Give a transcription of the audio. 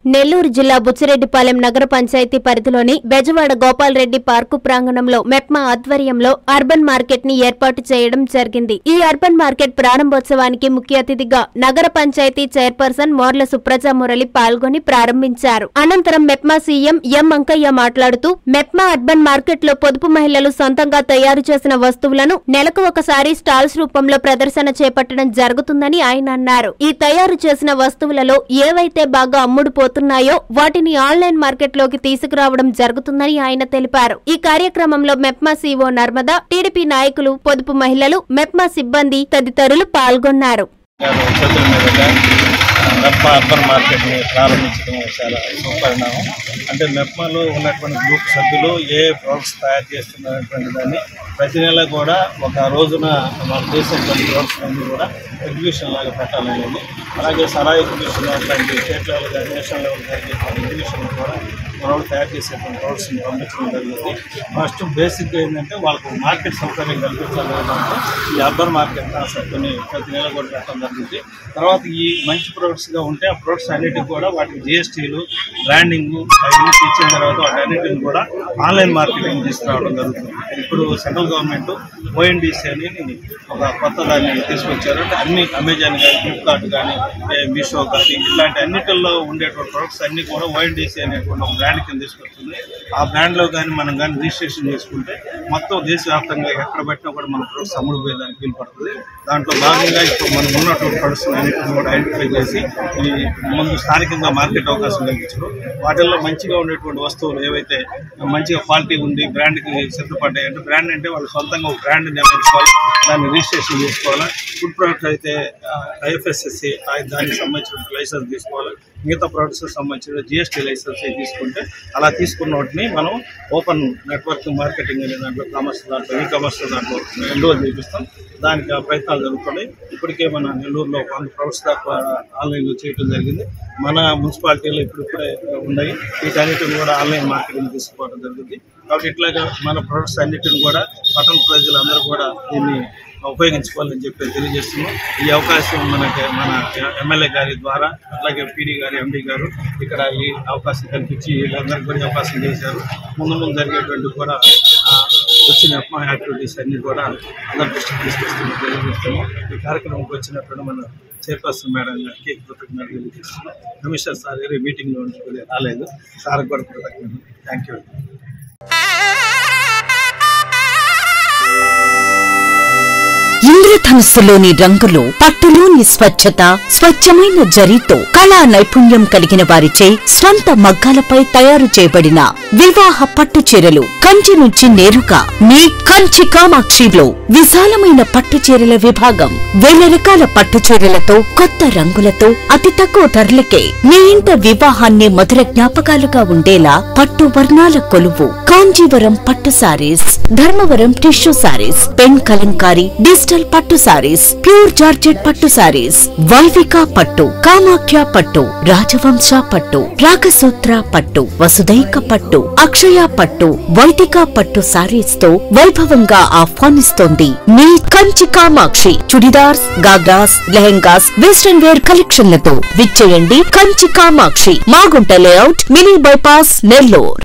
నెల్లూరు జిల్లా బుచ్చిరెడ్డిపాలెం నగర పంచాయతీ పరిధిలోని బెజవాడ గోపాల్రెడ్డి పార్కు ప్రాంగణంలో మెప్మా ఆధ్వర్యంలో అర్బన్ మార్కెట్ ని ఏర్పాటు చేయడం జరిగింది ఈ అర్బన్ మార్కెట్ ప్రారంభోత్సవానికి ముఖ్య అతిథిగా నగర పంచాయతీ చైర్పర్సన్ మోర్ల సుప్రజా మురళి పాల్గొని ప్రారంభించారు అనంతరం మెప్మా సీఎం ఎం అంకయ్య మాట్లాడుతూ మెప్మా అర్బన్ మార్కెట్ లో పొదుపు మహిళలు సొంతంగా తయారు చేసిన వస్తువులను నెలకు ఒకసారి స్టాల్స్ రూపంలో ప్రదర్శన చేపట్టడం జరుగుతుందని ఆయన అన్నారు ఈ తయారు చేసిన వస్తువులలో ఏవైతే బాగా అమ్ముడుపోతున్నాయో వాటిని ఆన్లైన్ మార్కెట్ లోకి తీసుకురావడం జరుగుతుందని ఆయన తెలిపారు ఈ కార్యక్రమంలో మెప్మా సీఓ నర్మదా టీడీపీ నాయకులు పొదుపు మహిళలు మెప్మా సిబ్బంది తదితరులు పాల్గొన్నారు గారు చేతుల మీదుగా మెప్మా అర్బన్ మార్కెట్ని ప్రారంభించడం చాలా శుభపరిణామం అంటే మెప్మాలో ఉన్నటువంటి గ్రూప్ సభ్యులు ఏ ప్రొడక్ట్స్ తయారు చేస్తున్నటువంటి దాన్ని ప్రతి నెల కూడా ఒక రోజున మనం చేసేటువంటి ప్రొడక్ట్స్ అన్ని కూడా ఎగ్జిబిషన్ లాగా పెట్టాలనేది అలాగే సరా ఎగ్జిబిషన్ అట్లాంటి స్టేట్ లెవెల్ కానీ నేషనల్ లెవెల్ కానీ ఎగ్జిబిషన్ కూడా మనోళ్ళు తయారు చేసేటువంటి ప్రొడక్ట్స్ని పంపించడం జరిగింది ఫస్ట్ బేసిక్గా ఏంటంటే వాళ్ళకు మార్కెట్ సౌకర్యం కల్పించాలి అంటే ఈ అర్బన్ మార్కెట్ కాన్సెప్ట్ని ప్రతి నెల కూడా పెట్టడం జరిగింది తర్వాత ఈ మంచి ప్రొడక్ట్స్గా ఉంటే ఆ ప్రొడక్ట్స్ అన్నిటికి కూడా వాటికి జిఎస్టీలు బ్రాండింగ్ అవన్నీ ఇచ్చిన తర్వాత వాటి అన్నిటిని కూడా ఆన్లైన్ మార్కెటింగ్ తీసుకురావడం జరుగుతుంది ఇప్పుడు సెంట్రల్ గవర్నమెంట్ ఓఎన్డీసీ అని ఒక కొత్త దాన్ని తీసుకొచ్చారు అంటే అన్ని అమెజాన్ కానీ ఫ్లిప్కార్ట్ కానీ ఏ మీషో కానీ ఇట్లాంటి అన్నిటిల్లో ఉండేటువంటి ప్రొడక్ట్స్ అన్ని కూడా ఓఎన్డీసీ అనేటువంటి ఒక బ్రాండ్ కింద తీసుకొస్తుంది ఆ బ్రాండ్లో కానీ మనం కానీ రిజిస్ట్రేషన్ చేసుకుంటే మొత్తం దేశవ్యాప్తంగా ఎక్కడ పెట్టినా కూడా మన ప్రొడక్ట్స్ అమ్ముడుపోయేదానికి వీలు పడుతుంది దాంట్లో భాగంగా ఇప్పుడు మనం ఉన్నటువంటి ప్రొడక్ట్స్ అన్నింటిని కూడా ఐడెంటిఫై చేసి ఈ ముందు స్థానికంగా మార్కెట్ అవకాశం కల్పించడం వాటిల్లో మంచిగా ఉండేటువంటి వస్తువులు ఏవైతే మంచిగా క్వాలిటీ ఉండి బ్రాండ్కి సిద్ధపడ్డాయి అంటే బ్రాండ్ అంటే వాళ్ళు సొంతంగా ఒక బ్రాండ్ నిర్ణయించుకోవాలి దాన్ని రిజిస్ట్రేషన్ చేసుకోవాలి ఫుడ్ ప్రొడక్ట్ అయితే ఐఎఫ్ఎస్ఎస్సి దానికి సంబంధించిన లైసెన్స్ తీసుకోవాలి మిగతా ప్రొడక్ట్స్ సంబంధించిన జిఎస్టీ లైసెన్స్ తీసుకుంటే అలా తీసుకున్న వాటిని మనం ఓపెన్ నెట్వర్క్ మార్కెటింగ్ అనే దాంట్లో కామర్స్ దాంట్లో ఈ కామర్స్ దాంట్లో ఎన్రోల్ చేపిస్తాం దానికి ఆ ప్రయత్నాలు జరుగుతున్నాయి ఇప్పటికే మన నెల్లూరులో వంద ప్రొడక్ట్స్ దాకా ఆన్లైన్లో చేయడం జరిగింది మన మున్సిపాలిటీలో ఇప్పుడిప్పుడే ఉన్నాయి వీటన్నిటిని కూడా ఆన్లైన్ మార్కెటింగ్ తీసుకోవడం జరిగింది కాబట్టి ఇట్లాగా మన ప్రొడక్ట్స్ అన్నిటిని కూడా పట్టణ ప్రజలందరూ కూడా దీన్ని ఉపయోగించుకోవాలని చెప్పి తెలియజేస్తున్నాం ఈ అవకాశం మనకి మన ఎమ్మెల్యే గారి ద్వారా అలాగే పీడీ గారు ఎండి గారు ఇక్కడ ఈ అవకాశం కల్పించి వీళ్ళందరికీ కూడా ఈ అవకాశం చేశారు ముందు ముందు జరిగేటువంటి కూడా ఆ, వచ్చిన అప్మా యాక్టివిటీస్ అన్ని కూడా అందరి దృష్టికి తీసుకొస్తున్నాం తెలియజేస్తున్నాం ఈ కార్యక్రమంకి వచ్చినటువంటి మన చైర్పర్సన్ మేడం గారికి కృతజ్ఞతలు తెలియజేస్తున్నాం కమిషనర్ సార్ గారు ఈ మీటింగ్లో ఉంచుకుని రాలేదు సార్ కూడా కృతజ్ఞతలు థ్యాంక్ యూ ఇంద్రధనుస్సులోని రంగులు పట్టులోని స్వచ్ఛత స్వచ్ఛమైన జరీతో కళా నైపుణ్యం కలిగిన వారిచే స్వంత మగ్గాలపై తయారు చేయబడిన వివాహ పట్టు చీరలు కంచి నుంచి నేరుగా మీ కంచి కామాక్షిలో విశాలమైన పట్టు చీరల విభాగం వేల రకాల పట్టు చీరలతో కొత్త రంగులతో అతి తక్కువ ధరలకే మీ ఇంట వివాహాన్ని మధుర జ్ఞాపకాలుగా ఉండేలా పట్టు వర్ణాల కొలువు కాంజీవరం పట్టు sarees Dharmavaram tissue sarees pen Kalamkari digital పట్టు సారీస్ ప్యూర్ జార్జెట్ పట్టు సారీస్ వైవిక పట్టు కామాఖ్య పట్టు రాజవంశ పట్టు రాగసూత్ర పట్టు వసుదైక పట్టు అక్షయ పట్టు వైదిక పట్టు సారీస్ తో వైభవంగా ఆహ్వానిస్తోంది మీ కంచి కామాక్షి చుడిదార్స్ గాగ్రాస్ లెహెంగాస్ వెస్టర్న్ వేర్ కలెక్షన్లతో విచ్చేయండి Kanchi Kamakshi Magunta layout mini bypass Nellore